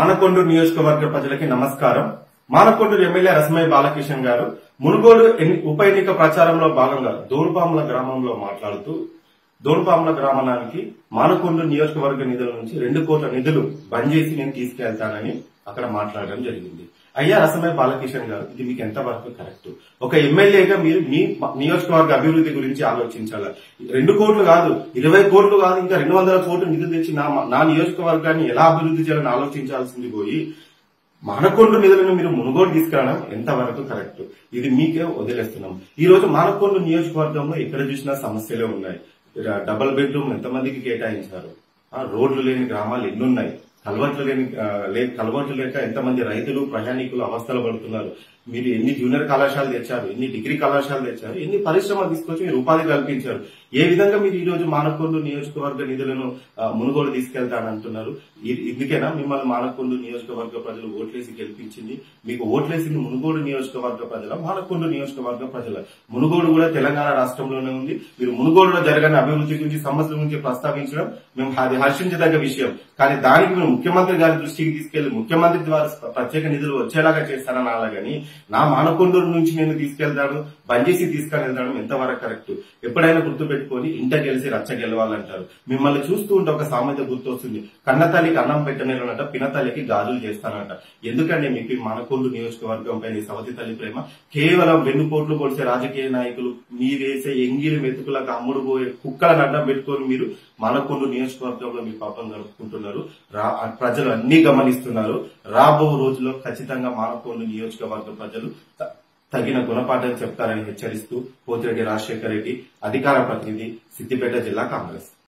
మానకొండూరు నియోజకవర్గ ప్రజలకి నమస్కారం మానకొండూరు ఎమ్మెల్యే రసమయ్య బాలకిషన్ గారు మునుగోడు ఎన్ని- ఉప ఎన్నిక ప్రచారంలో భాగంగా దోనుపాముల గ్రామంలో మాట్లాడుతూ దోనుపాముల గ్రామానికి మానకొండూరు నియోజకవర్గ నిధుల నుంచి రెండు కోట్ల నిధులు బంద్ చేసి నేను తీసుకెళ్తానని అక్కడ మాట్లాడడం జరిగింది అయ్యా రసమయ్య బాలకిషన్ గారు ఇది మీకు ఎంతవరకు కరెక్ట్ ఒక ఎమ్మెల్యేగా మీరు మీ నియోజకవర్గ అభివృద్ధి గురించి ఆలోచించాలి రెండు కోట్లు కాదు ఇరవై కోట్లు కాదు ఇంకా రెండు వందల కోట్లు నిధులు తెచ్చి నా నా నియోజకవర్గాన్ని ఎలా అభివృద్ధి చేయాలని ఆలోచించాల్సింది పోయి మానకొండ నిధులను మీరు మునుగోడు తీసుకురావడం ఎంతవరకు కరెక్ట్ ఇది మీకే వదిలేస్తున్నాం ఈ రోజు మానకొండ నియోజకవర్గంలో ఎక్కడ చూసినా సమస్యలే ఉన్నాయి ఇర- డబుల్ బెడ్రూమ్ ఎంతమందికి కేటాయించారు ఆ, రోడ్లు లేని గ్రామాలు ఎన్నున్నాయి కలవట్లు లేని ఆ, లే- కలవట్లు లేక ఎంతమంది రైతులు ప్రయాణికులు అవస్థలు పడుతున్నారు మీరు ఎన్ని జూనియర్ కళాశాలలు తెచ్చారు ఎన్ని డిగ్రీ కళాశాలలు తెచ్చారు ఎన్ని పరిశ్రమలు తీసుకొచ్చి మీరు ఉపాధి కల్పించారు ఏ విధంగా మీరు ఈ రోజు మానకొండ నియోజకవర్గ నిధులను ఆ, మునుగోడు తీసుకెళ్తానంటున్నారు ఇ- ఇందుకేనా మిమ్మల్ని మానకొండ నియోజకవర్గ ప్రజలు ఓట్లేసి గెలిపించింది మీకు ఓట్లేసింది మునుగోడు నియోజకవర్గ ప్రజల మానకొండ నియోజకవర్గ ప్రజల మునుగోడు కూడా తెలంగాణ రాష్ట్రంలోనే ఉంది మీరు మునుగోడులో జరగని అభివృద్ధి గురించి సమస్యల గురించి ప్రస్తావించడం మేము అది హర్షించదగ్గ విషయం కానీ దానికి మీరు ముఖ్యమంత్రి గారి దృష్టికి తీసుకెళ్లి ముఖ్యమంత్రి ద్వారా ప్రత్యేక నిధులు వచ్చేలాగా చేస్తానని అలాగని నా మానకొండూరు నుంచి నేను తీసుకెళ్తాను బంద్ చేసి తీసుకొని వెళ్తాను ఎంతవరకు కరెక్ట్ ఎప్పుడైనా గుర్తు పెట్టుకొని ఇంట గెలిచి రచ్చ గెలవాలంటారు మిమ్మల్ని చూస్తూ ఉంటే ఒక సామెత గుర్తొస్తుంది కన్నతల్లికి అన్నం పెట్టనేనంట పినతల్లికి గాజులు చేస్తానంట ఎందుకంటే మీకు ఈ మానకొండు నియోజకవర్గం పైన ఈ సవతి తల్లి ప్రేమ కేవలం వెన్నుపోట్లు పొడిచే రాజకీయ నాయకులు మీరేసే ఎంగిలి మెతుకులకు అమ్ముడు పోయే కుక్కలను అడ్డం పెట్టుకొని మీరు మానకొండు నియోజకవర్గంలో మీ పాపం గడుపుకుంటున్నారు రా- ప్రజలు అన్ని గమనిస్తున్నారు రాబో రోజుల్లో ఖచ్చితంగా మానకొండు నియోజకవర్గ ప్రజలు త- తగిన గుణపాఠం చెప్తారని హెచ్చరిస్తూ పోతిరెడ్డి రాజశేఖర రెడ్డి అధికార ప్రతినిధి సిద్దిపేట జిల్లా కాంగ్రెస్